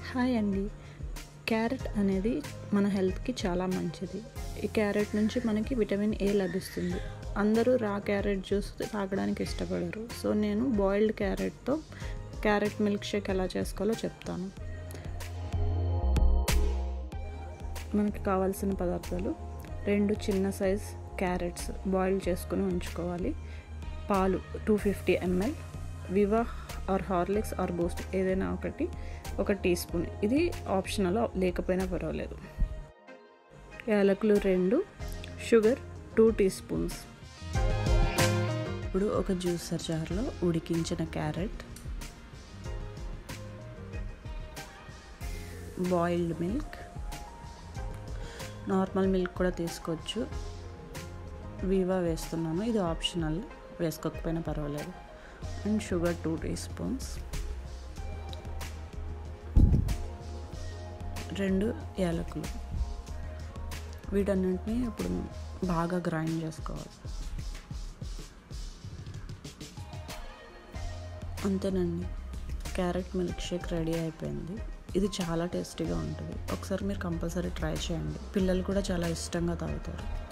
hi అండి carrot అనేది మన హెల్త్కి చాలా మంచిది ఈ క్యారెట్ నుంచి మనకి విటమిన్ ఏ లభిస్తుంది అందరూ రా క్యారెట్ జ్యూస్ తాగడానికి ఇష్టపడరు సో నేను బాయిల్డ్ క్యారెట్తో క్యారెట్ మిల్క్ షేక్ ఎలా చేసుకోవాలో చెప్తాను మనకి కావాల్సిన పదార్థాలు రెండు చిన్న సైజ్ క్యారెట్స్ బాయిల్ చేసుకుని ఉంచుకోవాలి పాలు two fifty ML Viva or Horlicks or Boost ఏదైనా ఒకటి ఒక టీ స్పూన్ ఇది ఆప్షనల్ లేకపోయినా పర్వాలేదు యాలకులు రెండు షుగర్ టూ టీ స్పూన్స్ ఇప్పుడు ఒక జ్యూసర్ జార్లో ఉడికించిన carrot boiled milk normal milk కూడా తీసుకోవచ్చు వీవా వేస్తున్నాను ఇది ఆప్షనల్ వేసుకోకపోయినా పర్వాలేదు and sugar two tea spoons రెండు యాలకులు వీటన్నింటినీ ఇప్పుడు బాగా గ్రైండ్ చేసుకోవాలి అంతేనండి క్యారెట్ మిల్క్ షేక్ రెడీ అయిపోయింది ఇది చాలా టేస్టీగా ఉంటుంది ఒకసారి మీరు కంపల్సరీ ట్రై చేయండి పిల్లలు కూడా చాలా ఇష్టంగా తాగుతారు